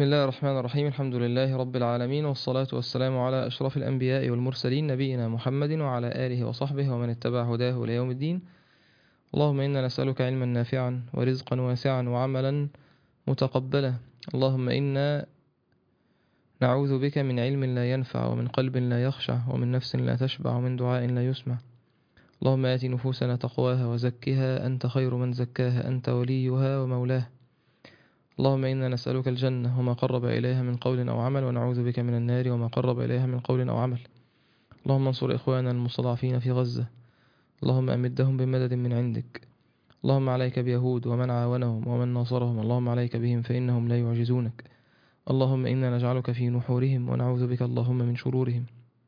بسم الله الرحمن الرحيم الحمد لله رب العالمين والصلاة والسلام على أشرف الأنبياء والمرسلين نبينا محمد وعلى آله وصحبه ومن اتبع هداه إلى يوم الدين اللهم إنا نسألك علما نافعا ورزقا واسعا وعملا متقبلا اللهم إنا نعوذ بك من علم لا ينفع ومن قلب لا يخشع ومن نفس لا تشبع ومن دعاء لا يسمع اللهم آت نفوسنا تقواها وزكها أنت خير من زكاها أنت وليها ومولاها اللهم إنا نسألك الجنة وما قرب إليها من قول أو عمل ونعوذ بك من النار وما قرب إليها من قول أو عمل اللهم انصر إخواننا المستضعفين في غزة اللهم أمدهم بمدد من عندك اللهم عليك بيهود ومن عاونهم ومن ناصرهم اللهم عليك بهم فإنهم لا يعجزونك اللهم إنا نجعلك في نحورهم ونعوذ بك اللهم من شرورهم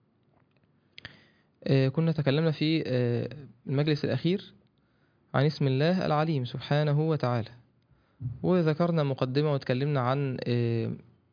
آه كنا تكلمنا في آه المجلس الأخير عن اسم الله العليم سبحانه وتعالى وذكرنا مقدمة وتكلمنا عن آه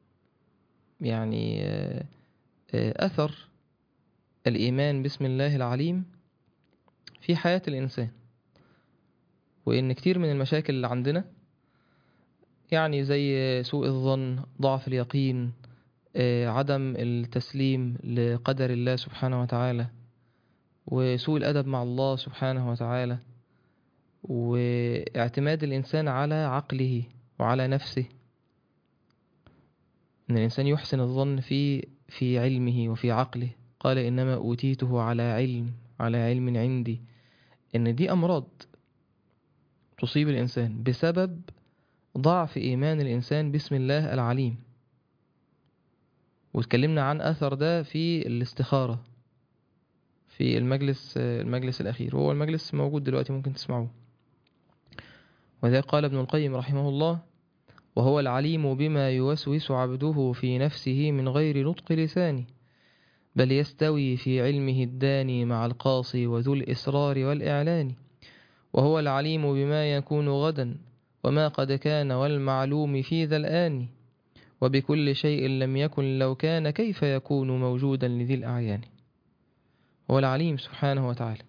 يعني آه آه أثر الإيمان باسم الله العليم في حياة الإنسان وإن كتير من المشاكل اللي عندنا يعني زي سوء الظن ضعف اليقين عدم التسليم لقدر الله سبحانه وتعالى وسوء الأدب مع الله سبحانه وتعالى واعتماد الإنسان على عقله وعلى نفسه إن الإنسان يحسن الظن في في علمه وفي عقله قال إنما أوتيته على علم على علم عندي إن دي أمراض تصيب الإنسان بسبب ضعف إيمان الإنسان باسم الله العليم واتكلمنا عن أثر ده في الاستخارة في المجلس المجلس الأخير وهو المجلس موجود دلوقتي ممكن تسمعوه وذا قال ابن القيم رحمه الله وهو العليم بما يوسوس عبده في نفسه من غير نطق لسانه بل يستوي في علمه الداني مع القاصي وذو الإسرار والإعلان وهو العليم بما يكون غدا وما قد كان والمعلوم في ذا الآن وبكل شيء لم يكن لو كان كيف يكون موجودا لذي الأعيان هو العليم سبحانه وتعالى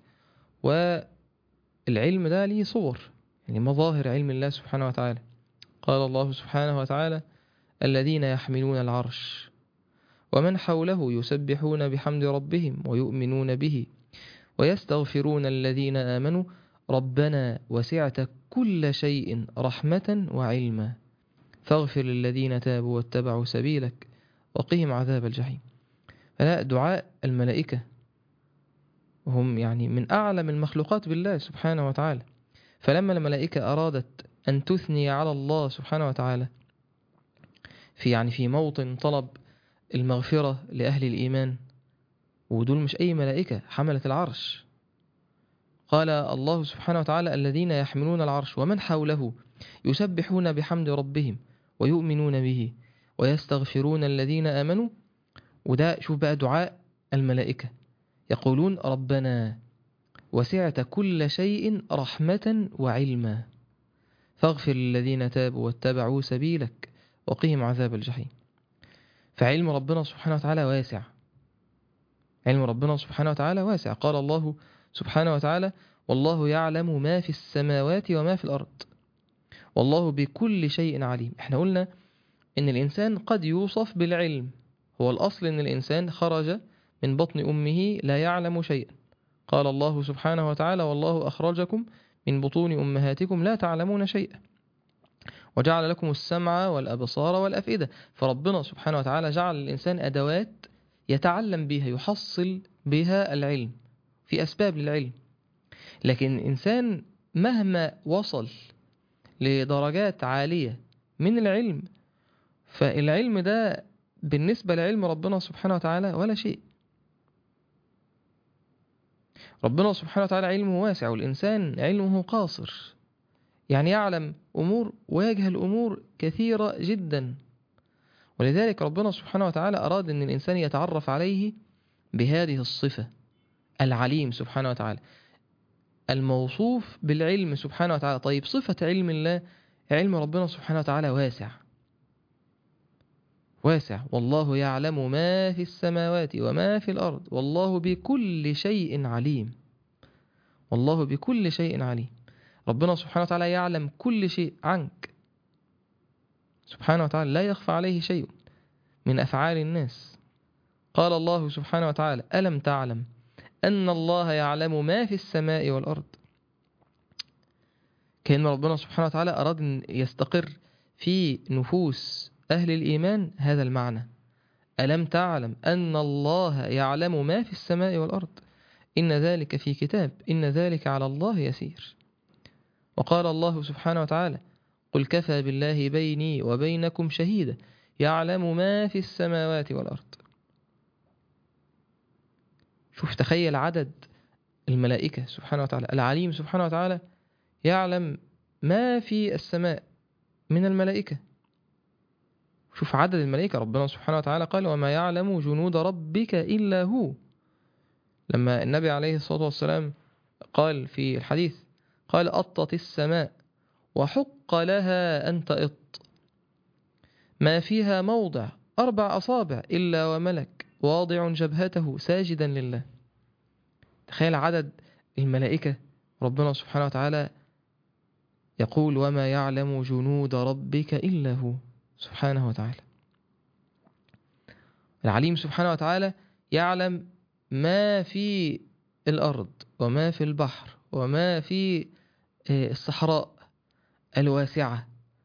والعلم ده ليه صور يعني مظاهر علم الله سبحانه وتعالى قال الله سبحانه وتعالى الذين يحملون العرش ومن حوله يسبحون بحمد ربهم ويؤمنون به ويستغفرون الذين آمنوا ربنا وسعت كل شيء رحمة وعلما فاغفر للذين تابوا واتبعوا سبيلك وقهم عذاب الجحيم فلا دعاء الملائكة هم يعني من أعلم المخلوقات بالله سبحانه وتعالى فلما الملائكة أرادت أن تثني على الله سبحانه وتعالى في يعني في موطن طلب المغفرة لأهل الإيمان ودول مش أي ملائكة حملة العرش قال الله سبحانه وتعالى الذين يحملون العرش ومن حوله يسبحون بحمد ربهم ويؤمنون به ويستغفرون الذين آمنوا وده شوف بقى دعاء الملائكة يقولون ربنا وسعت كل شيء رحمة وعلما فاغفر للذين تابوا واتبعوا سبيلك وقهم عذاب الجحيم فعلم ربنا سبحانه وتعالى واسع علم ربنا سبحانه وتعالى واسع قال الله سبحانه وتعالى والله يعلم ما في السماوات وما في الأرض والله بكل شيء عليم احنا قلنا ان الإنسان قد يوصف بالعلم هو الأصل ان الإنسان خرج من بطن أمه لا يعلم شيئا قال الله سبحانه وتعالى والله أخرجكم من بطون أمهاتكم لا تعلمون شيئا وجعل لكم السمع والأبصار والأفئدة فربنا سبحانه وتعالى جعل الإنسان أدوات يتعلم بها يحصل بها العلم في أسباب للعلم لكن الإنسان مهما وصل لدرجات عالية من العلم فالعلم ده بالنسبة لعلم ربنا سبحانه وتعالى ولا شيء ربنا سبحانه وتعالى علمه واسع والإنسان علمه قاصر يعني يعلم أمور ويجهل أمور كثيرة جدا ولذلك ربنا سبحانه وتعالى أراد أن الإنسان يتعرف عليه بهذه الصفة العليم سبحانه وتعالى الموصوف بالعلم سبحانه وتعالى طيب صفة علم الله علم ربنا سبحانه وتعالى واسع واسع والله يعلم ما في السماوات وما في الأرض والله بكل شيء عليم والله بكل شيء عليم ربنا سبحانه وتعالى يعلم كل شيء عنك سبحانه وتعالى لا يخفى عليه شيء من أفعال الناس قال الله سبحانه وتعالى ألم تعلم أن الله يعلم ما في السماء والأرض كأن ربنا سبحانه وتعالى أراد أن يستقر في نفوس أهل الإيمان هذا المعنى ألم تعلم أن الله يعلم ما في السماء والأرض إن ذلك في كتاب إن ذلك على الله يسير وقال الله سبحانه وتعالى قل كفى بالله بيني وبينكم شهيدا يعلم ما في السماوات والأرض شوف تخيل عدد الملائكة سبحانه وتعالى العليم سبحانه وتعالى يعلم ما في السماء من الملائكة شوف عدد الملائكة ربنا سبحانه وتعالى قال وما يعلم جنود ربك إلا هو لما النبي عليه الصلاة والسلام قال في الحديث قال أطت السماء وحق لها أن تئط ما فيها موضع أربع أصابع إلا وملك واضع جبهته ساجدا لله تخيل عدد الملائكة ربنا سبحانه وتعالى يقول وما يعلم جنود ربك إلا هو سبحانه وتعالى العليم سبحانه وتعالى يعلم ما في الأرض وما في البحر وما في الصحراء الواسعة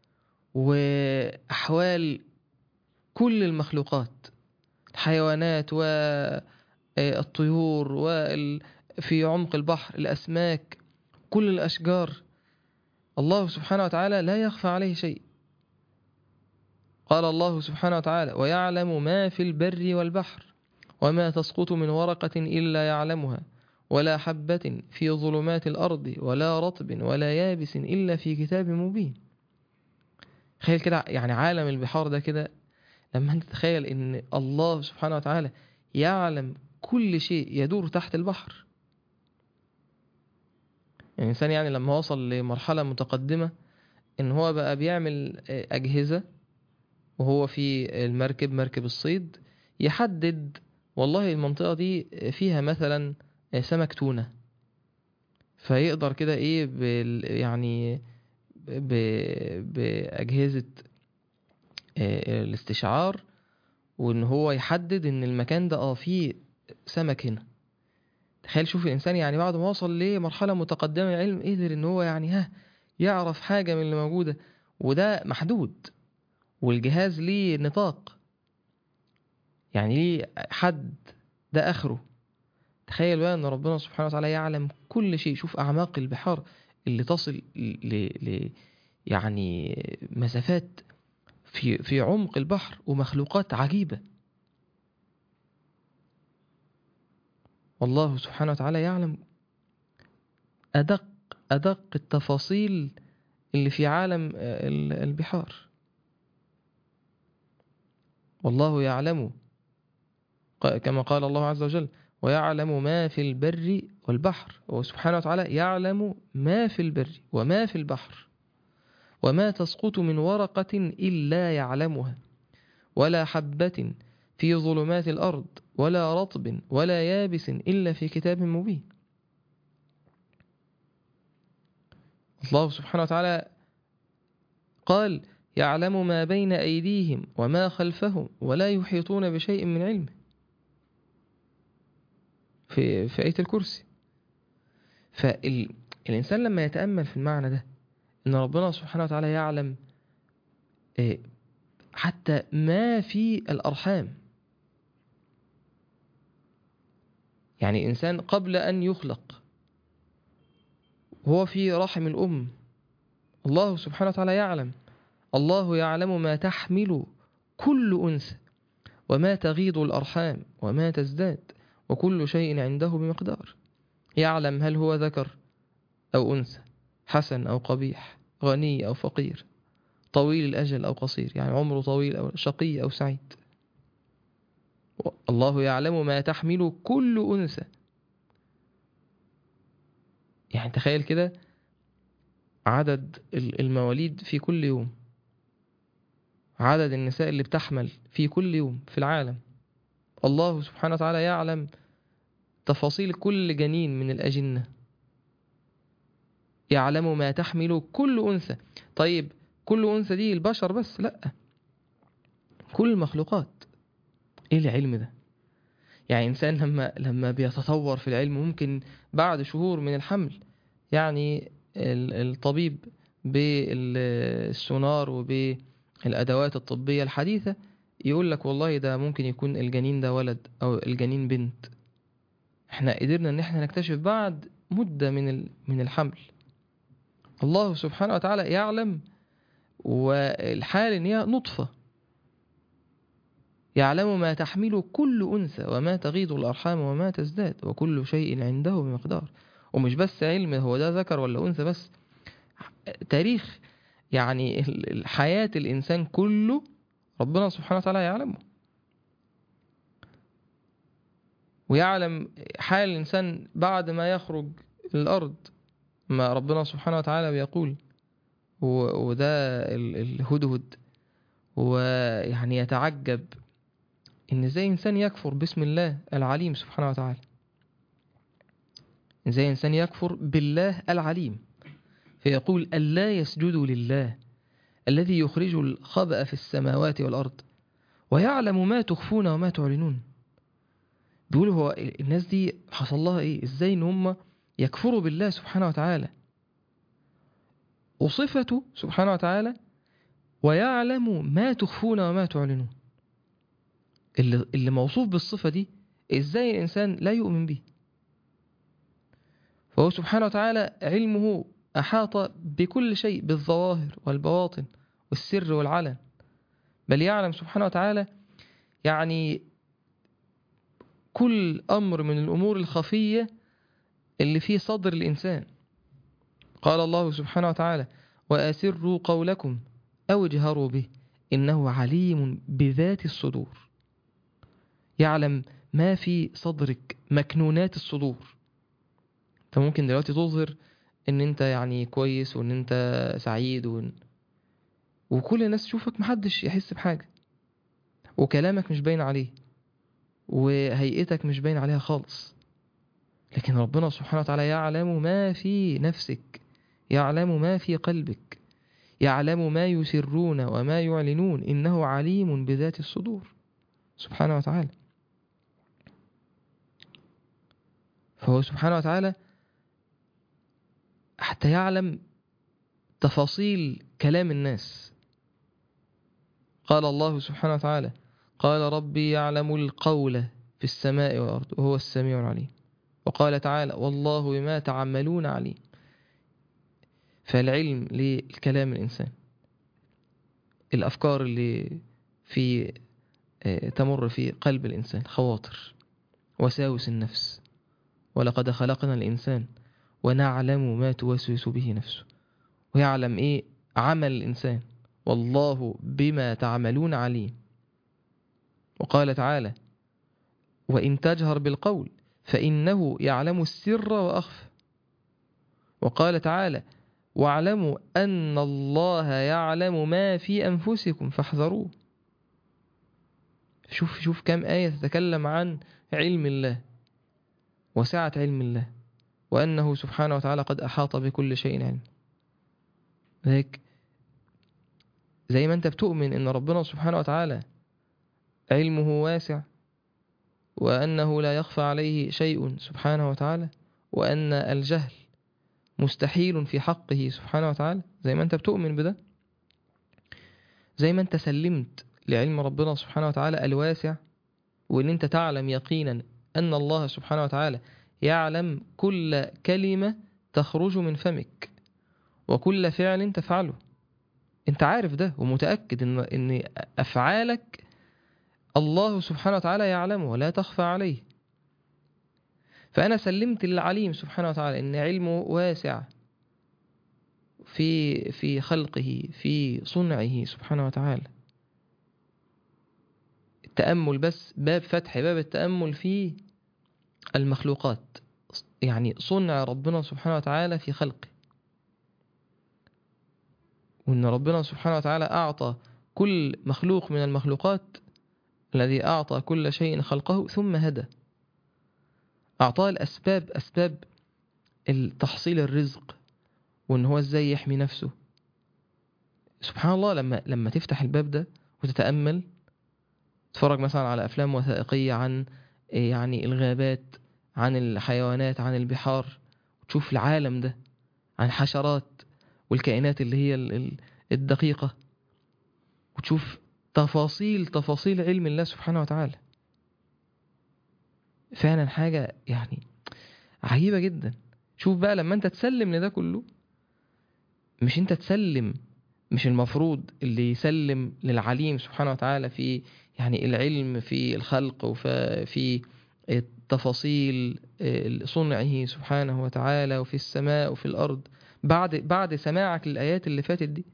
وأحوال كل المخلوقات الحيوانات والطيور وفي عمق البحر الأسماك كل الأشجار الله سبحانه وتعالى لا يخفى عليه شيء قال الله سبحانه وتعالى ويعلم ما في البر والبحر وما تسقط من ورقة إلا يعلمها ولا حبة في ظلمات الأرض ولا رطب ولا يابس إلا في كتاب مبين تخيل كده يعني عالم البحار ده كده لما انت تتخيل ان الله سبحانه وتعالى يعلم كل شيء يدور تحت البحر يعني الإنسان يعني لما وصل لمرحلة متقدمة إن هو بقى بيعمل أجهزة وهو في المركب مركب الصيد يحدد والله المنطقة دي فيها مثلا سمك تونة فيقدر كده ايه بال يعني ب... بأجهزة الاستشعار وان هو يحدد ان المكان ده اه فيه سمك هنا تخيل شوف الانسان يعني بعد ما وصل لمرحله متقدمه من العلم قدر ان هو يعني ها يعرف حاجه من اللي موجوده وده محدود والجهاز ليه نطاق يعني ليه حد ده اخره تخيل بقى ان ربنا سبحانه وتعالى يعلم كل شيء شوف اعماق البحار اللي تصل ل... ل... يعني مسافات في في عمق البحر ومخلوقات عجيبة والله سبحانه وتعالى يعلم أدق أدق التفاصيل اللي في عالم البحار والله يعلم كما قال الله عز وجل ويعلم ما في البر والبحر وسبحانه وتعالى يعلم ما في البر وما في البحر وما تسقط من ورقة إلا يعلمها ولا حبة في ظلمات الأرض ولا رطب ولا يابس إلا في كتاب مبين الله سبحانه وتعالى قال يعلم ما بين أيديهم وما خلفهم ولا يحيطون بشيء من علمه في, في آية الكرسي فالإنسان لما يتأمل في المعنى ده ان ربنا سبحانه وتعالى يعلم حتى ما في الارحام يعني انسان قبل ان يخلق هو في رحم الام الله سبحانه وتعالى يعلم الله يعلم ما تحمل كل انثى وما تغيض الارحام وما تزداد وكل شيء عنده بمقدار يعلم هل هو ذكر او انثى حسن أو قبيح غني أو فقير طويل الأجل أو قصير يعني عمره طويل أو شقي أو سعيد الله يعلم ما تحمل كل أنثى يعني تخيل كده عدد المواليد في كل يوم عدد النساء اللي بتحمل في كل يوم في العالم الله سبحانه وتعالى يعلم تفاصيل كل جنين من الأجنة يعلم ما تحمل كل أنثى طيب كل أنثى دي البشر بس لأ كل المخلوقات إيه العلم ده يعني إنسان لما لما بيتطور في العلم ممكن بعد شهور من الحمل يعني ال- الطبيب بالسونار وبالأدوات الطبية الحديثة يقول لك والله ده ممكن يكون الجنين ده ولد أو الجنين بنت احنا قدرنا ان احنا نكتشف بعد مدة من ال- من الحمل الله سبحانه وتعالى يعلم والحال ان هي نطفة يعلم ما تحمل كل أنثى وما تغيض الأرحام وما تزداد وكل شيء عنده بمقدار ومش بس علم هو ده ذكر ولا أنثى بس تاريخ يعني ال- ال- حياة الإنسان كله ربنا سبحانه وتعالى يعلمه ويعلم حال الإنسان بعد ما يخرج الأرض ما ربنا سبحانه وتعالى بيقول و- وده ال- الهدهد ويعني يتعجب إن إزاي إنسان يكفر باسم الله العليم سبحانه وتعالى إزاي إنسان يكفر بالله العليم فيقول ألا يسجدوا لله الذي يخرج الخبأ في السماوات والأرض ويعلم ما تخفون وما تعلنون بيقول هو الناس دي حصل لها ايه ازاي ان هم يكفروا بالله سبحانه وتعالى وصفته سبحانه وتعالى ويعلم ما تخفون وما تعلنون اللي, اللي موصوف بالصفة دي ازاي الانسان لا يؤمن به فهو سبحانه وتعالى علمه أحاط بكل شيء بالظواهر والبواطن والسر والعلن بل يعلم سبحانه وتعالى يعني كل أمر من الأمور الخفية اللي في صدر الإنسان قال الله سبحانه وتعالى وأسروا قولكم أو اجهروا به إنه عليم بذات الصدور يعلم ما في صدرك مكنونات الصدور انت ممكن دلوقتي تظهر ان انت يعني كويس وان انت سعيد وإن... وكل الناس تشوفك محدش يحس بحاجة وكلامك مش باين عليه وهيئتك مش باين عليها خالص لكن ربنا سبحانه وتعالى يعلم ما في نفسك يعلم ما في قلبك يعلم ما يسرون وما يعلنون إنه عليم بذات الصدور سبحانه وتعالى فهو سبحانه وتعالى حتى يعلم تفاصيل كلام الناس قال الله سبحانه وتعالى قال ربي يعلم القول في السماء والأرض وهو السميع العليم وقال تعالى والله بما تعملون عليم فالعلم للكلام الإنسان الأفكار اللي في تمر في قلب الإنسان خواطر وساوس النفس ولقد خلقنا الإنسان ونعلم ما توسوس به نفسه ويعلم إيه عمل الإنسان والله بما تعملون عليم وقال تعالى وإن تجهر بالقول فإنه يعلم السر وأخفى وقال تعالى واعلموا أن الله يعلم ما في أنفسكم فاحذروه شوف شوف كم آية تتكلم عن علم الله وسعة علم الله وأنه سبحانه وتعالى قد أحاط بكل شيء علم ذلك زي ما أنت بتؤمن أن ربنا سبحانه وتعالى علمه واسع وأنه لا يخفى عليه شيء سبحانه وتعالى وأن الجهل مستحيل في حقه سبحانه وتعالى زي ما أنت بتؤمن بده زي ما أنت سلمت لعلم ربنا سبحانه وتعالى الواسع وأن أنت تعلم يقينا أن الله سبحانه وتعالى يعلم كل كلمة تخرج من فمك وكل فعل تفعله انت عارف ده ومتأكد ان, إن أفعالك الله سبحانه وتعالى يعلمه ولا تخفى عليه فأنا سلمت للعليم سبحانه وتعالى إن علمه واسع في في خلقه في صنعه سبحانه وتعالى التأمل بس باب فتح باب التأمل في المخلوقات يعني صنع ربنا سبحانه وتعالى في خلقه وإن ربنا سبحانه وتعالى أعطى كل مخلوق من المخلوقات الذي أعطى كل شيء خلقه ثم هدى أعطاه الأسباب أسباب تحصيل الرزق وإن هو إزاي يحمي نفسه سبحان الله لما لما تفتح الباب ده وتتامل تتفرج مثلا على افلام وثائقيه عن إيه يعني الغابات عن الحيوانات عن البحار وتشوف العالم ده عن حشرات والكائنات اللي هي ال- ال- الدقيقه وتشوف تفاصيل تفاصيل علم الله سبحانه وتعالى فعلا حاجه يعني عجيبه جدا شوف بقى لما انت تسلم لده كله مش انت تسلم مش المفروض اللي يسلم للعليم سبحانه وتعالى في يعني العلم في الخلق وفي تفاصيل صنعه سبحانه وتعالى وفي السماء وفي الأرض بعد بعد سماعك للآيات اللي فاتت دي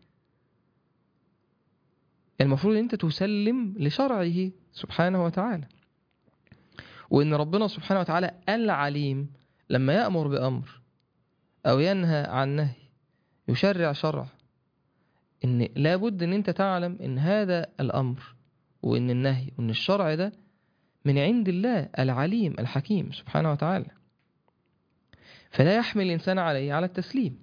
المفروض انت تسلم لشرعه سبحانه وتعالى وان ربنا سبحانه وتعالى العليم لما يأمر بأمر أو ينهى عن نهي يشرع شرع ان لابد ان انت تعلم ان هذا الامر وان النهي وان الشرع ده من عند الله العليم الحكيم سبحانه وتعالى فلا يحمل الانسان عليه على التسليم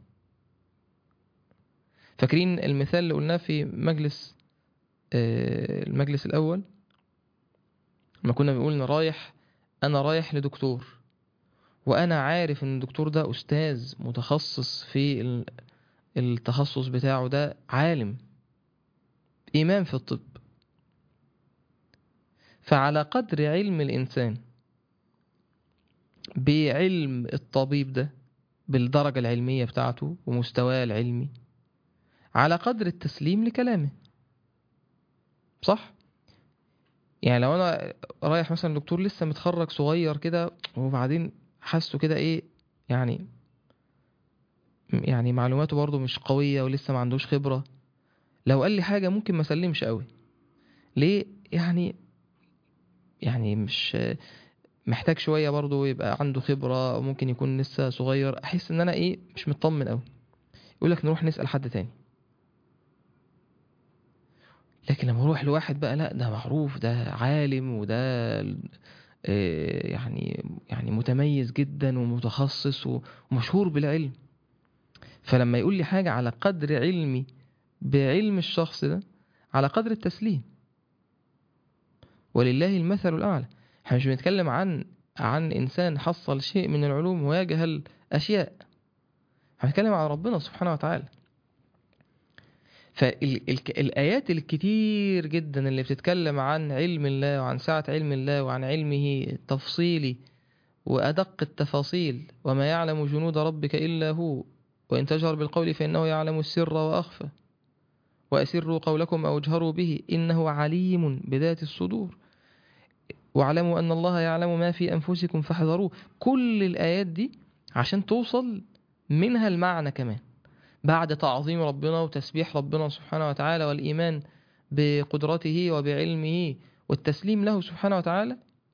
فاكرين المثال اللي قلناه في مجلس المجلس الاول لما كنا بنقول ان رايح انا رايح لدكتور وانا عارف ان الدكتور ده استاذ متخصص في التخصص بتاعه ده عالم إمام في الطب فعلى قدر علم الإنسان بعلم الطبيب ده بالدرجة العلمية بتاعته ومستواه العلمي على قدر التسليم لكلامه صح؟ يعني لو أنا رايح مثلا دكتور لسه متخرج صغير كده وبعدين حاسه كده إيه يعني يعني معلوماته برضه مش قوية ولسه ما عندوش خبرة لو قال لي حاجة ممكن ما اسلمش قوي ليه يعني يعني مش محتاج شوية برضه يبقى عنده خبرة ممكن يكون لسه صغير احس ان انا ايه مش مطمن قوي يقول لك نروح نسأل حد تاني لكن لما اروح لواحد بقى لا ده معروف ده عالم وده يعني يعني متميز جدا ومتخصص ومشهور بالعلم فلما يقول لي حاجة على قدر علمي بعلم الشخص ده على قدر التسليم ولله المثل الأعلى احنا مش بنتكلم عن عن إنسان حصل شيء من العلوم ويجهل أشياء هنتكلم عن ربنا سبحانه وتعالى فالآيات الكتير جدا اللي بتتكلم عن علم الله وعن سعة علم الله وعن علمه التفصيلي وأدق التفاصيل وما يعلم جنود ربك إلا هو وإن تجهر بالقول فإنه يعلم السر وأخفى وأسروا قولكم أو اجهروا به إنه عليم بذات الصدور واعلموا أن الله يعلم ما في أنفسكم فاحذروه كل الآيات دي عشان توصل منها المعنى كمان بعد تعظيم ربنا وتسبيح ربنا سبحانه وتعالى والإيمان بقدرته وبعلمه والتسليم له سبحانه وتعالى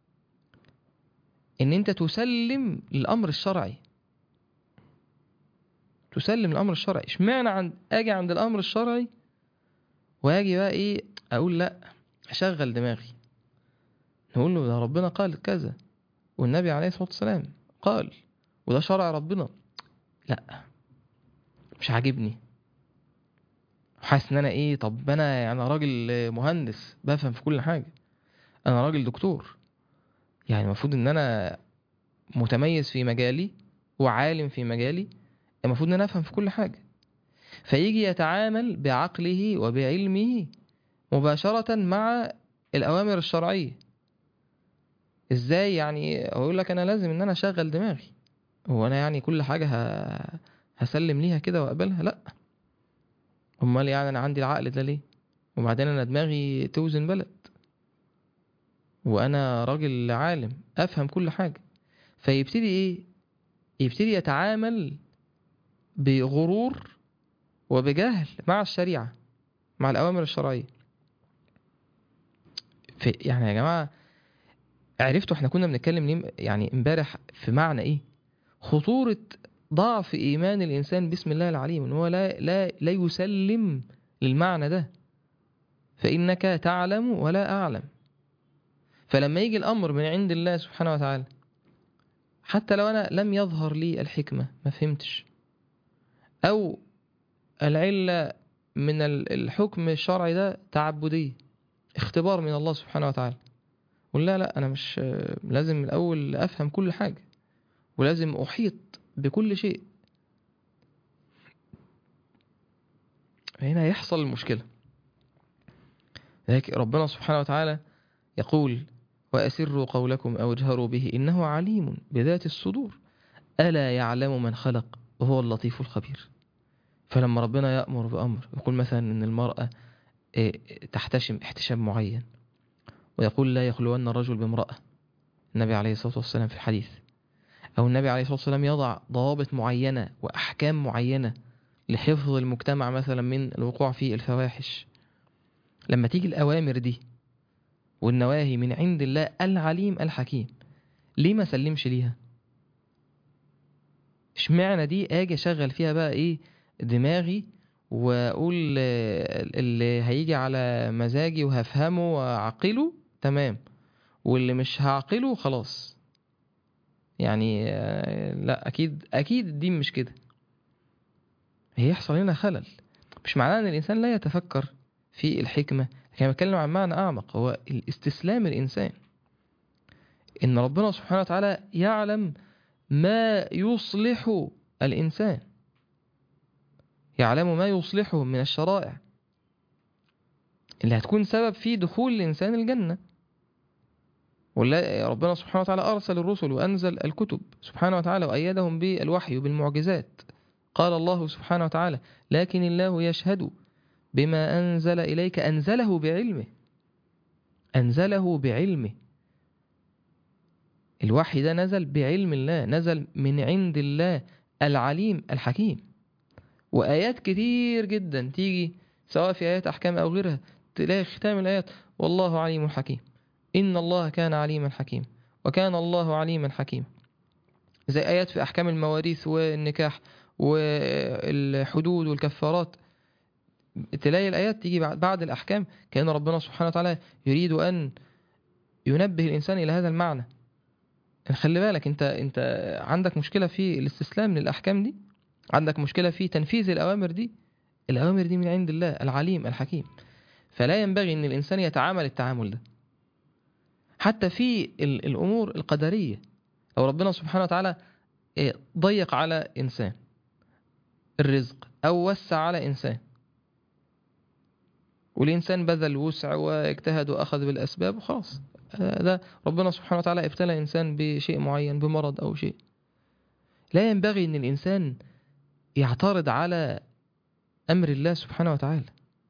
إن أنت تسلم الأمر الشرعي تسلم الامر الشرعي اشمعنى عند اجي عند الامر الشرعي واجي بقى ايه اقول لا اشغل دماغي نقول له ده ربنا قال كذا والنبي عليه الصلاه والسلام قال وده شرع ربنا لا مش عاجبني حاسس ان انا ايه طب انا يعني راجل مهندس بفهم في كل حاجه انا راجل دكتور يعني المفروض ان انا متميز في مجالي وعالم في مجالي المفروض ان انا افهم في كل حاجه فيجي يتعامل بعقله وبعلمه مباشره مع الاوامر الشرعيه ازاي يعني اقول لك انا لازم ان انا اشغل دماغي هو انا يعني كل حاجه ه... هسلم ليها كده واقبلها لا امال يعني انا عندي العقل ده ليه وبعدين انا دماغي توزن بلد وانا راجل عالم افهم كل حاجه فيبتدي ايه يبتدي يتعامل بغرور وبجهل مع الشريعة مع الأوامر الشرعية في يعني يا جماعة عرفتوا احنا كنا بنتكلم ليه يعني امبارح في معنى ايه خطورة ضعف إيمان الإنسان بسم الله العليم إن هو لا لا لا يسلم للمعنى ده فإنك تعلم ولا أعلم فلما يجي الأمر من عند الله سبحانه وتعالى حتى لو أنا لم يظهر لي الحكمة ما فهمتش أو العلة من ال- الحكم الشرعي ده تعبدية اختبار من الله سبحانه وتعالى قول لا لا أنا مش لازم الأول أفهم كل حاجة ولازم أحيط بكل شيء هنا يحصل المشكلة لكن ربنا سبحانه وتعالى يقول وأسروا قولكم أو اجهروا به إنه عليم بذات الصدور ألا يعلم من خلق وهو اللطيف الخبير فلما ربنا يأمر بأمر يقول مثلا إن المرأة إيه، تحتشم احتشام معين ويقول لا يخلون الرجل بامرأة النبي عليه الصلاة والسلام في الحديث أو النبي عليه الصلاة والسلام يضع ضوابط معينة وأحكام معينة لحفظ المجتمع مثلا من الوقوع في الفواحش لما تيجي الأوامر دي والنواهي من عند الله العليم الحكيم ليه ما سلمش ليها اشمعنى دي اجي اشغل فيها بقى ايه دماغي واقول آه، اللي هيجي على مزاجي وهفهمه واعقله تمام واللي مش هعقله خلاص يعني آه، لا اكيد اكيد الدين مش كده هيحصل هنا خلل مش معناه ان الانسان لا يتفكر في الحكمه لكن أنا بتكلم عن معنى اعمق هو الاستسلام الانسان ان ربنا سبحانه وتعالى يعلم ما يصلح الانسان يعلم ما يصلحه من الشرائع اللي هتكون سبب في دخول الإنسان الجنة ولا ربنا سبحانه وتعالى أرسل الرسل وأنزل الكتب سبحانه وتعالى وأيدهم بالوحي وبالمعجزات قال الله سبحانه وتعالى لكن الله يشهد بما أنزل إليك أنزله بعلمه أنزله بعلمه الوحي ده نزل بعلم الله نزل من عند الله العليم الحكيم وآيات كتير جدا تيجي سواء في آيات أحكام أو غيرها تلاقي ختام الآيات والله عليم حكيم إن الله كان عليما حكيم وكان الله عليما حكيما زي آيات في أحكام المواريث والنكاح والحدود والكفارات تلاقي الآيات تيجي بعد بعد الأحكام كأن ربنا سبحانه وتعالى يريد أن ينبه الإنسان إلى هذا المعنى خلي بالك أنت أنت عندك مشكلة في الاستسلام للأحكام دي عندك مشكلة في تنفيذ الأوامر دي الأوامر دي من عند الله العليم الحكيم فلا ينبغي أن الإنسان يتعامل التعامل ده حتى في ال- الأمور القدرية لو ربنا سبحانه وتعالى إيه، ضيق على إنسان الرزق أو وسع على إنسان والإنسان بذل وسع واجتهد وأخذ بالأسباب وخلاص آه، ده ربنا سبحانه وتعالى ابتلى إنسان بشيء معين بمرض أو شيء لا ينبغي أن الإنسان يعترض على أمر الله سبحانه وتعالى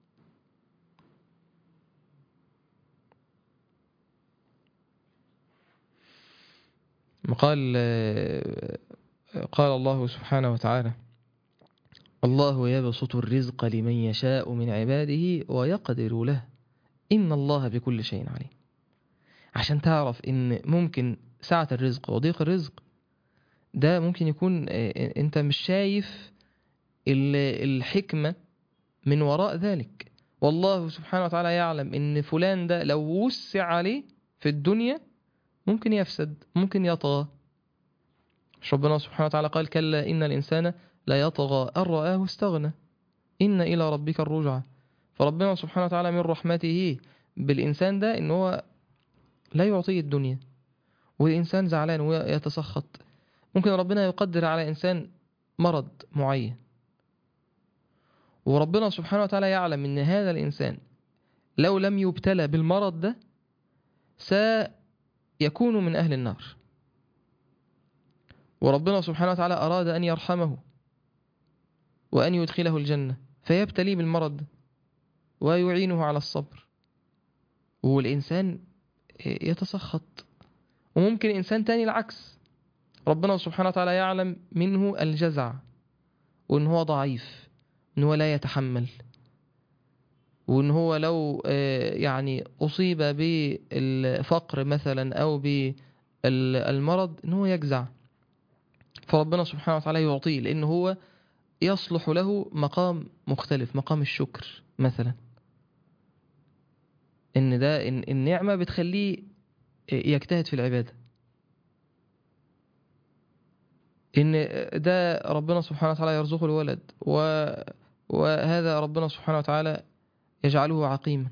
قال قال الله سبحانه وتعالى الله يبسط الرزق لمن يشاء من عباده ويقدر له إن الله بكل شيء عليم عشان تعرف إن ممكن سعة الرزق وضيق الرزق ده ممكن يكون آه، أنت مش شايف ال- الحكمة من وراء ذلك والله سبحانه وتعالى يعلم إن فلان ده لو وسع عليه في الدنيا ممكن يفسد ممكن يطغى مش ربنا سبحانه وتعالى قال كلا إن الإنسان لا يطغى أن رآه استغنى إن إلى ربك الرجعى فربنا سبحانه وتعالى من رحمته بالإنسان ده إن هو لا يعطيه الدنيا والإنسان زعلان ويتسخط ممكن ربنا يقدر على إنسان مرض معين وربنا سبحانه وتعالى يعلم إن هذا الإنسان لو لم يبتلى بالمرض ده سيكون من أهل النار وربنا سبحانه وتعالى أراد أن يرحمه وأن يدخله الجنة فيبتلي بالمرض ده ويعينه على الصبر والإنسان يتسخط وممكن إنسان تاني العكس ربنا سبحانه وتعالى يعلم منه الجزع وإن هو ضعيف إن هو لا يتحمل وإن هو لو آه، يعني أصيب بالفقر مثلا أو بالمرض إن هو يجزع فربنا سبحانه وتعالى يعطيه لأن هو يصلح له مقام مختلف مقام الشكر مثلا إن ده إن النعمة بتخليه يجتهد في العبادة إن ده ربنا سبحانه وتعالى يرزقه الولد وهذا ربنا سبحانه وتعالى يجعله عقيما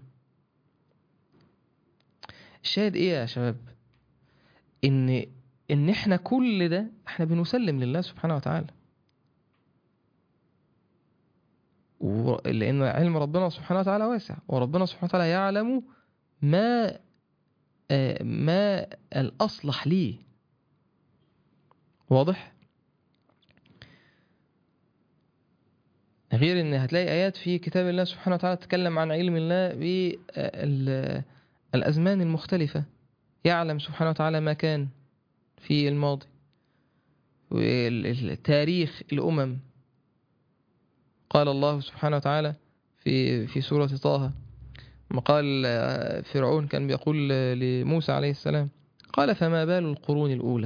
الشاهد ايه يا شباب ان ان احنا كل ده احنا بنسلم لله سبحانه وتعالى و- لان علم ربنا سبحانه وتعالى واسع وربنا سبحانه وتعالى يعلم ما آه، ما الاصلح ليه واضح غير ان هتلاقي ايات في كتاب الله سبحانه وتعالى تتكلم عن علم الله بالازمان المختلفه يعلم سبحانه وتعالى ما كان في الماضي والتاريخ الامم قال الله سبحانه وتعالى في في سوره طه ما قال آه، فرعون كان بيقول آه، لموسى عليه السلام قال فما بال القرون الاولى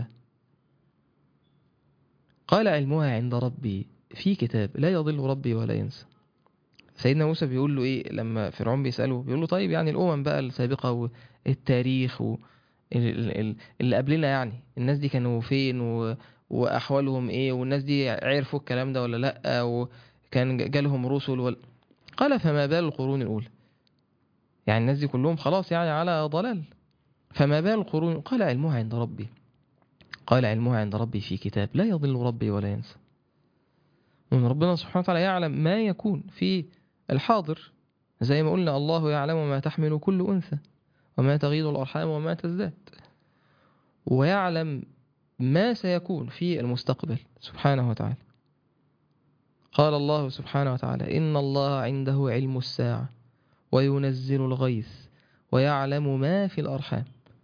قال علمها عند ربي في كتاب لا يضل ربي ولا ينسى سيدنا موسى بيقول له ايه لما فرعون بيسأله بيقول له طيب يعني الأمم بقى السابقة والتاريخ و ال- ال- اللي قبلنا يعني الناس دي كانوا فين و... وأحوالهم ايه والناس دي عرفوا الكلام ده ولا لأ وكان جالهم رسل ولا قال فما بال القرون الأولى يعني الناس دي كلهم خلاص يعني على ضلال فما بال القرون قال علمها عند ربي قال علمها عند ربي في كتاب لا يضل ربي ولا ينسى وان ربنا سبحانه وتعالى يعلم ما يكون في الحاضر زي ما قلنا الله يعلم ما تحمل كل أنثى وما تغيض الأرحام وما تزداد ويعلم ما سيكون في المستقبل سبحانه وتعالى قال الله سبحانه وتعالى إن الله عنده علم الساعة وينزل الغيث ويعلم ما في الأرحام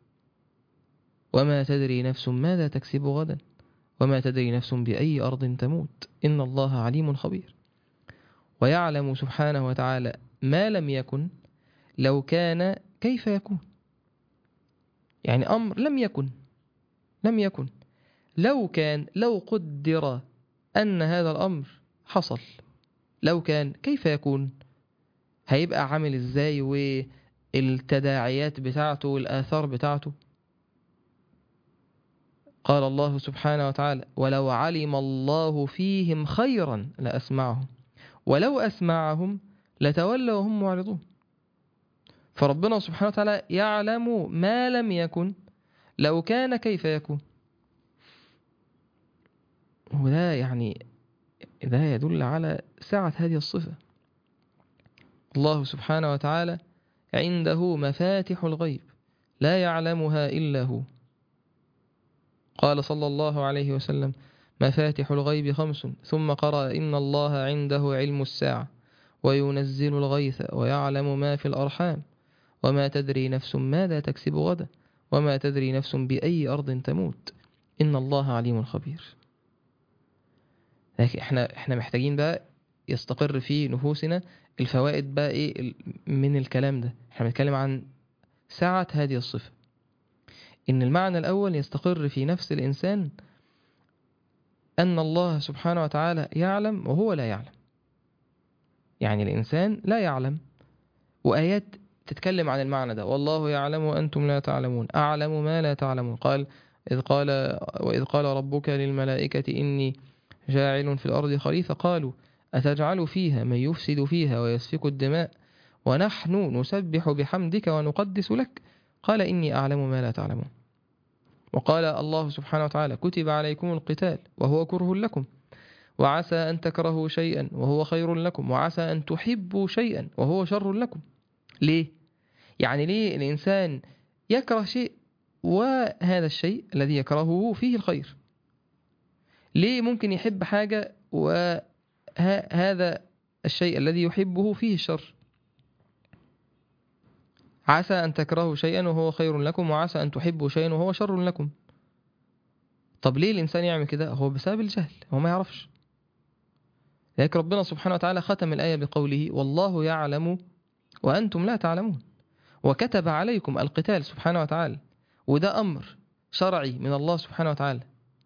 وما تدري نفس ماذا تكسب غدا وما تدري نفس بأي أرض تموت إن الله عليم خبير ويعلم سبحانه وتعالى ما لم يكن لو كان كيف يكون يعني أمر لم يكن لم يكن لو كان لو قدر أن هذا الأمر حصل لو كان كيف يكون هيبقى عامل ازاي والتداعيات بتاعته والآثار بتاعته قال الله سبحانه وتعالى ولو علم الله فيهم خيرا لأسمعهم ولو أسمعهم لتولوا وهم معرضون فربنا سبحانه وتعالى يعلم ما لم يكن لو كان كيف يكون وده يعني ده يدل على سعة هذه الصفة الله سبحانه وتعالى عنده مفاتح الغيب لا يعلمها إلا هو قال صلى الله عليه وسلم مفاتح الغيب خمس ثم قرأ إن الله عنده علم الساعة وينزل الغيث ويعلم ما في الأرحام وما تدري نفس ماذا تكسب غدا وما تدري نفس بأي أرض تموت إن الله عليم خبير لكن احنا احنا محتاجين بقى يستقر في نفوسنا الفوائد بقى ايه ال- من الكلام ده احنا بنتكلم عن سعة هذه الصفة ان المعنى الاول يستقر في نفس الانسان ان الله سبحانه وتعالى يعلم وهو لا يعلم يعني الانسان لا يعلم وايات تتكلم عن المعنى ده والله يعلم وانتم لا تعلمون اعلم ما لا تعلمون قال اذ قال واذ قال ربك للملائكة اني جاعل في الارض خليفة قالوا أتجعل فيها من يفسد فيها ويسفك الدماء ونحن نسبح بحمدك ونقدس لك قال إني أعلم ما لا تعلمون وقال الله سبحانه وتعالى كتب عليكم القتال وهو كره لكم وعسى أن تكرهوا شيئا وهو خير لكم وعسى أن تحبوا شيئا وهو شر لكم ليه؟ يعني ليه الإنسان يكره شيء وهذا الشيء الذي يكرهه فيه الخير ليه ممكن يحب حاجة و ه- هذا الشيء الذي يحبه فيه الشر عسى أن تكرهوا شيئا وهو خير لكم وعسى أن تحبوا شيئا وهو شر لكم طب ليه الإنسان يعمل كده هو بسبب الجهل هو ما يعرفش لذلك ربنا سبحانه وتعالى ختم الآية بقوله والله يعلم وأنتم لا تعلمون وكتب عليكم القتال سبحانه وتعالى وده أمر شرعي من الله سبحانه وتعالى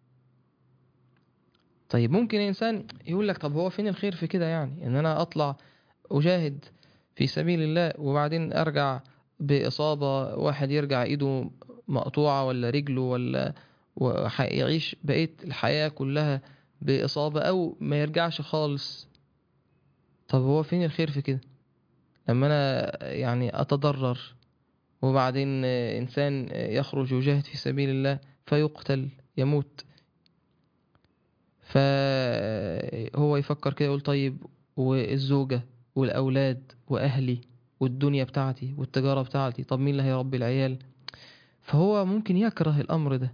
طيب ممكن إنسان يقول لك طب هو فين الخير في كده يعني إن أنا أطلع أجاهد في سبيل الله وبعدين أرجع بإصابة واحد يرجع إيده مقطوعة ولا رجله ولا ويعيش بقية الحياة كلها بإصابة أو ما يرجعش خالص طب هو فين الخير في كده لما انا يعني اتضرر وبعدين انسان يخرج يجاهد في سبيل الله فيقتل يموت فهو يفكر كده يقول طيب والزوجة والأولاد وأهلي والدنيا بتاعتي والتجارة بتاعتي طب مين اللي هيربي العيال فهو ممكن يكره الأمر ده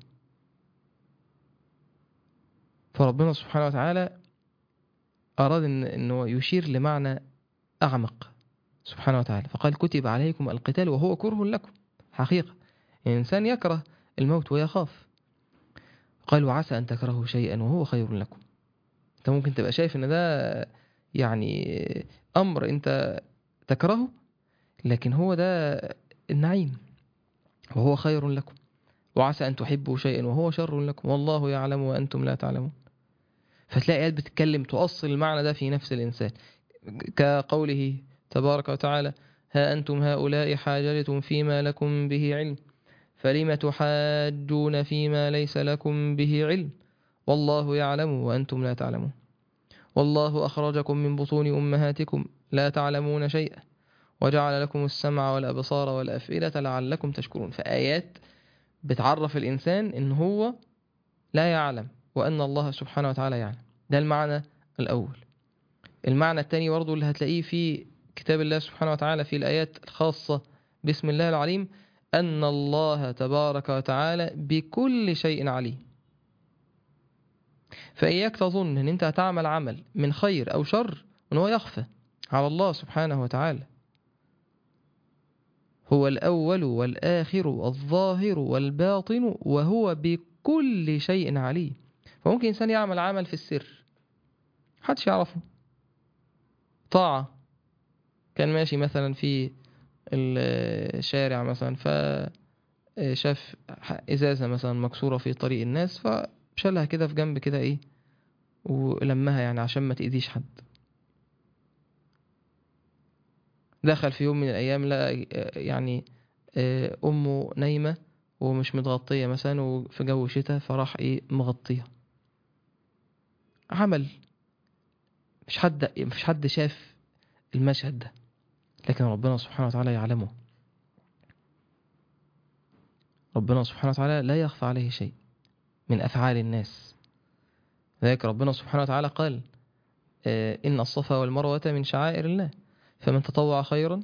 فربنا سبحانه وتعالى أراد إن إنه يشير لمعنى أعمق سبحانه وتعالى فقال كتب عليكم القتال وهو كره لكم حقيقة الإنسان يكره الموت ويخاف قال وعسى أن تكرهوا شيئا وهو خير لكم أنت ممكن تبقى شايف إن ده يعني أمر أنت تكرهه لكن هو ده النعيم وهو خير لكم وعسى أن تحبوا شيئا وهو شر لكم والله يعلم وأنتم لا تعلمون فتلاقي آيات بتتكلم تؤصل المعنى ده في نفس الإنسان كقوله تبارك وتعالى ها أنتم هؤلاء حاجلتم فيما لكم به علم فلم تحاجون فيما ليس لكم به علم والله يعلم وأنتم لا تعلمون والله أخرجكم من بطون أمهاتكم لا تعلمون شيئا وجعل لكم السمع والأبصار والأفئدة لعلكم تشكرون فآيات بتعرف الإنسان إن هو لا يعلم وأن الله سبحانه وتعالى يعلم ده المعنى الأول المعنى الثاني برضه اللي هتلاقيه في كتاب الله سبحانه وتعالى في الآيات الخاصة بسم الله العليم أن الله تبارك وتعالى بكل شيء عليم فإياك تظن أن أنت هتعمل عمل من خير أو شر وأن هو يخفى على الله سبحانه وتعالى هو الأول والآخر والظاهر والباطن وهو بكل شيء عليم فممكن إنسان يعمل عمل في السر محدش يعرفه طاعة كان ماشي مثلا في الشارع مثلا فشاف إزازة مثلا مكسورة في طريق الناس فشالها كده في جنب كده إيه ولمها يعني عشان ما تأذيش حد دخل في يوم من الأيام لقى يعني أمه نايمة ومش متغطية مثلا وفي جو شتاء فراح إيه مغطيها عمل مش حد مش حد شاف المشهد ده لكن ربنا سبحانه وتعالى يعلمه ربنا سبحانه وتعالى لا يخفى عليه شيء من أفعال الناس ذلك ربنا سبحانه وتعالى قال إن الصفا والمروة من شعائر الله فمن تطوع خيرا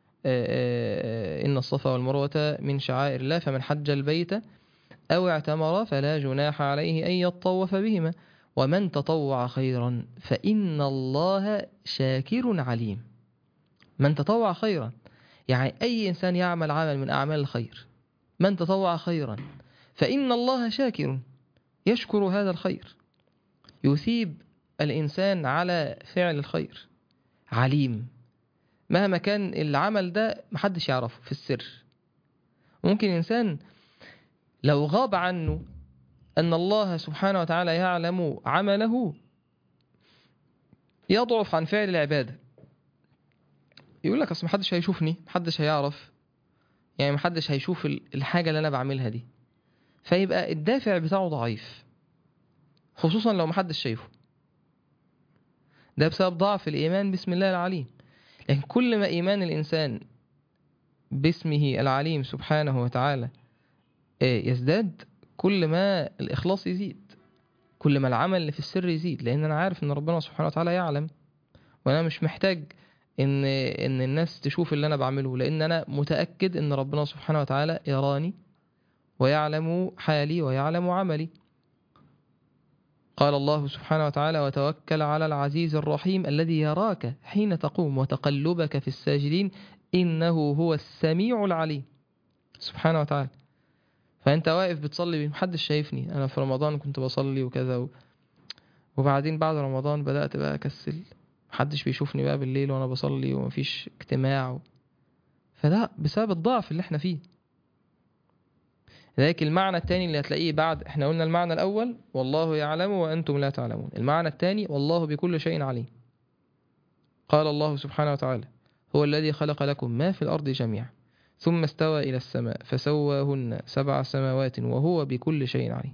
إن الصفا والمروة من شعائر الله فمن حج البيت أو اعتمر فلا جناح عليه أن يطوف بهما ومن تطوع خيرا فإن الله شاكر عليم من تطوع خيرا يعني أي إنسان يعمل عمل من أعمال الخير من تطوع خيرا فإن الله شاكر يشكر هذا الخير يثيب الإنسان على فعل الخير عليم مهما كان العمل ده محدش يعرفه في السر ممكن إنسان لو غاب عنه أن الله سبحانه وتعالى يعلم عمله يضعف عن فعل العبادة يقول لك أصل محدش هيشوفني محدش هيعرف يعني محدش هيشوف الحاجة اللي أنا بعملها دي فيبقى الدافع بتاعه ضعيف خصوصا لو محدش شايفه ده بسبب ضعف الإيمان بسم الله العليم لكن كل ما إيمان الإنسان باسمه العليم سبحانه وتعالى يزداد كل ما الإخلاص يزيد كل ما العمل اللي في السر يزيد لأن أنا عارف إن ربنا سبحانه وتعالى يعلم وأنا مش محتاج إن إن الناس تشوف اللي أنا بعمله لأن أنا متأكد إن ربنا سبحانه وتعالى يراني ويعلم حالي ويعلم عملي قال الله سبحانه وتعالى وتوكل على العزيز الرحيم الذي يراك حين تقوم وتقلبك في الساجدين إنه هو السميع العليم سبحانه وتعالى فأنت واقف بتصلي محدش شايفني أنا في رمضان كنت بصلي وكذا و... وبعدين بعد رمضان بدأت بقى أكسل محدش بيشوفني بقى بالليل وأنا بصلي ومفيش اجتماع و... فده بسبب الضعف اللي احنا فيه ذلك المعنى الثاني اللي هتلاقيه بعد احنا قلنا المعنى الأول والله يعلم وأنتم لا تعلمون المعنى الثاني والله بكل شيء عليم قال الله سبحانه وتعالى هو الذي خلق لكم ما في الأرض جميعا ثم استوى إلى السماء فسواهن سبع سماوات وهو بكل شيء عليم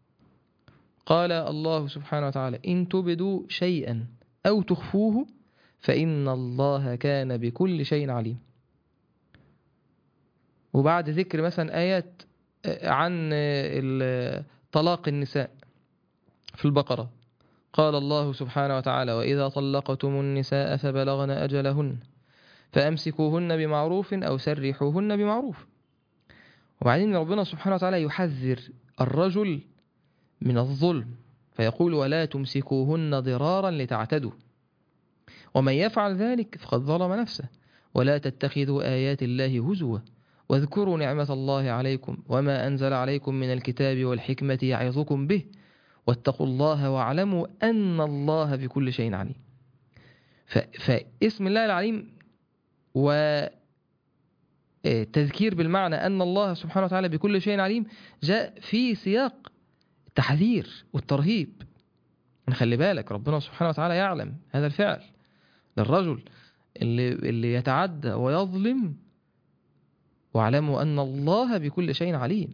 قال الله سبحانه وتعالى إن تبدوا شيئا أو تخفوه فإن الله كان بكل شيء عليم وبعد ذكر مثلا آيات عن ال- طلاق النساء في البقرة قال الله سبحانه وتعالى وإذا طلقتم النساء فبلغن أجلهن فأمسكوهن بمعروف أو سرحوهن بمعروف وبعدين ربنا سبحانه وتعالى يحذر الرجل من الظلم فيقول ولا تمسكوهن ضرارا لتعتدوا ومن يفعل ذلك فقد ظلم نفسه ولا تتخذوا آيات الله هزوا واذكروا نعمة الله عليكم وما أنزل عليكم من الكتاب والحكمة يعظكم به واتقوا الله واعلموا أن الله بكل شيء عليم ف... فاسم الله العليم و آه، تذكير بالمعنى أن الله سبحانه وتعالى بكل شيء عليم جاء في سياق التحذير والترهيب نخلي بالك ربنا سبحانه وتعالى يعلم هذا الفعل للرجل اللي, اللي يتعدى ويظلم واعلموا أن الله بكل شيء عليم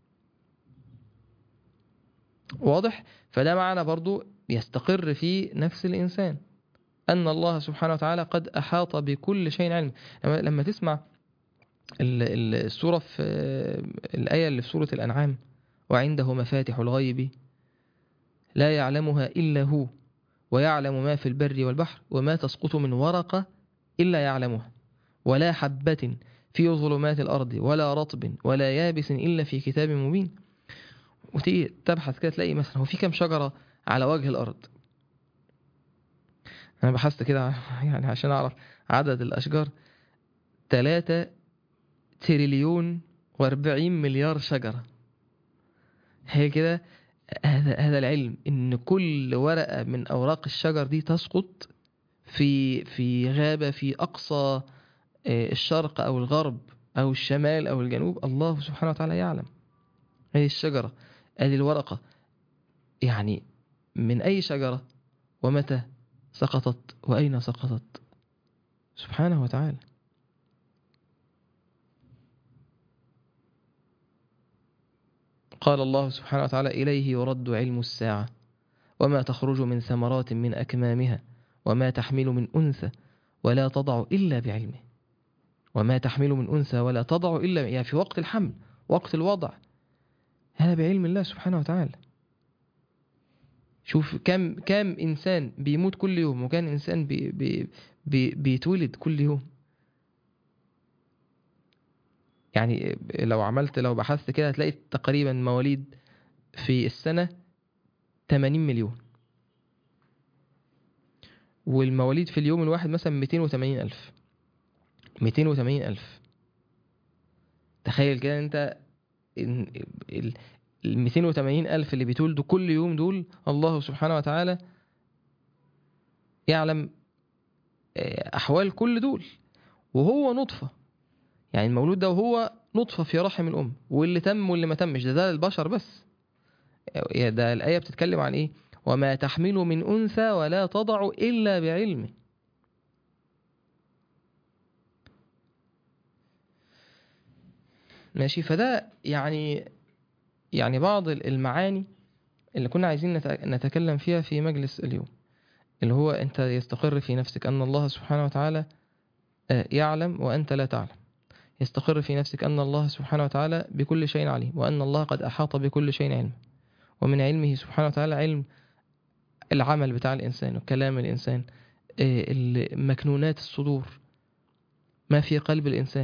واضح فده معنى برضو يستقر في نفس الإنسان أن الله سبحانه وتعالى قد أحاط بكل شيء علم لما- لما تسمع ال- ال- السورة في الآية اللي في سورة الأنعام وعنده مفاتح الغيب لا يعلمها إلا هو ويعلم ما في البر والبحر وما تسقط من ورقة إلا يعلمها ولا حبة في ظلمات الأرض ولا رطب ولا يابس إلا في كتاب مبين وتيجي تبحث كده تلاقي مثلا هو في كام شجرة على وجه الأرض أنا بحثت كده يعني عشان أعرف عدد الأشجار تلاتة تريليون وأربعين مليار شجرة هي كده هذا هذا العلم إن كل ورقة من أوراق الشجر دي تسقط في في غابة في أقصى آه، الشرق أو الغرب أو الشمال أو الجنوب الله سبحانه وتعالى يعلم هذه الشجرة هذه الورقة يعني من أي شجرة ومتى سقطت وأين سقطت سبحانه وتعالى قال الله سبحانه وتعالى إليه يرد علم الساعة وما تخرج من ثمرات من أكمامها وما تحمل من أنثى ولا تضع إلا بعلمه وما تحمل من أنثى ولا تضع إلا يعني في وقت الحمل وقت الوضع هذا بعلم الله سبحانه وتعالى شوف كم كم إنسان بيموت كل يوم وكان إنسان بي بي بي بيتولد كل يوم يعني لو عملت لو بحثت كده هتلاقي تقريبا مواليد في السنة 80 مليون والمواليد في اليوم الواحد مثلا 280 ألف 280 ألف تخيل كده انت ال ال 280 ألف اللي بيتولدوا كل يوم دول الله سبحانه وتعالى يعلم آه، أحوال كل دول وهو نطفة يعني المولود ده وهو نطفة في رحم الأم واللي تم واللي ما تمش ده ده البشر بس يا ده الآية بتتكلم عن إيه وما تحمل من أنثى ولا تضع إلا بعلمه ماشي فده يعني يعني بعض المعاني اللي كنا عايزين نت- نتكلم فيها في مجلس اليوم اللي هو أنت يستقر في نفسك أن الله سبحانه وتعالى آه، يعلم وأنت لا تعلم يستقر في نفسك أن الله سبحانه وتعالى بكل شيء عليم وأن الله قد أحاط بكل شيء علم ومن علمه سبحانه وتعالى علم العمل بتاع الإنسان وكلام الإنسان آه، ال- مكنونات الصدور ما في قلب الإنسان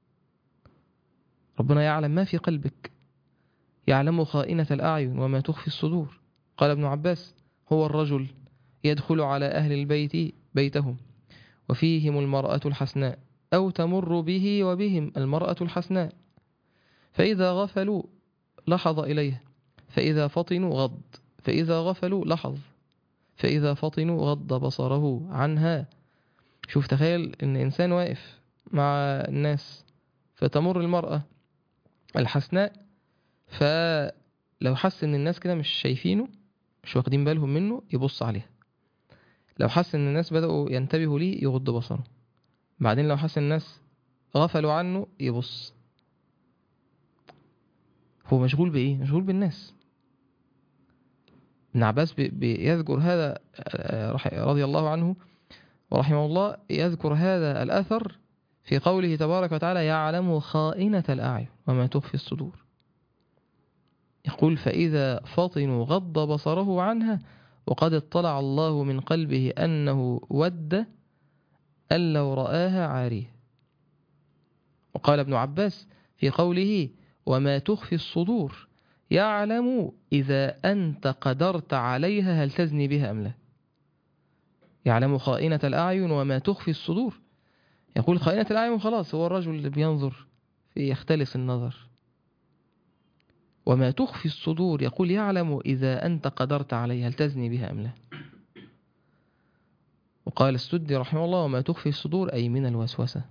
ربنا يعلم ما في قلبك يعلم خائنة الأعين وما تخفي الصدور قال ابن عباس هو الرجل يدخل على أهل البيت بيتهم وفيهم المرأة الحسناء أو تمر به وبهم المرأة الحسناء فإذا غفلوا لحظ إليها فإذا فطنوا غض فإذا غفلوا لحظ فإذا فطنوا غض بصره عنها شوف تخيل إن إنسان واقف مع الناس فتمر المرأة الحسناء فلو حس إن الناس كده مش شايفينه مش واخدين بالهم منه يبص عليها لو حس إن الناس بدأوا ينتبهوا ليه يغض بصره بعدين لو حس الناس غفلوا عنه يبص هو مشغول بإيه؟ مشغول بالناس ابن عباس بي- بيذكر هذا آه، رح- رضي الله عنه ورحمه الله يذكر هذا الأثر في قوله تبارك وتعالى يعلم خائنة الأعين وما تخفي الصدور يقول فإذا فطنوا غض بصره عنها وقد اطلع الله من قلبه أنه ود أن لو رآها عاريه وقال ابن عباس في قوله وما تخفي الصدور يعلم إذا أنت قدرت عليها هل تزني بها أم لا يعلم خائنة الأعين وما تخفي الصدور يقول خائنة الأعين خلاص هو الرجل اللي بينظر في يختلس النظر وما تخفي الصدور يقول يعلم إذا أنت قدرت عليها هل تزني بها أم لا وقال السدي رحمه الله وما تخفي الصدور أي من الوسوسة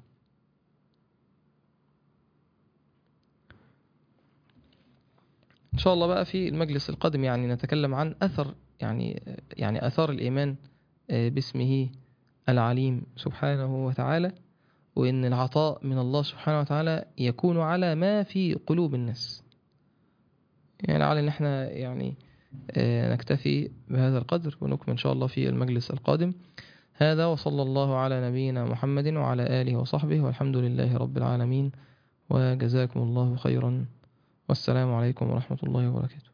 إن شاء الله بقى في المجلس القادم يعني نتكلم عن أثر يعني يعني أثار الإيمان باسمه العليم سبحانه وتعالى وإن العطاء من الله سبحانه وتعالى يكون على ما في قلوب الناس يعني على إن احنا يعني نكتفي بهذا القدر ونكمل إن شاء الله في المجلس القادم هذا وصلى الله على نبينا محمد وعلى آله وصحبه والحمد لله رب العالمين وجزاكم الله خيرا والسلام عليكم ورحمة الله وبركاته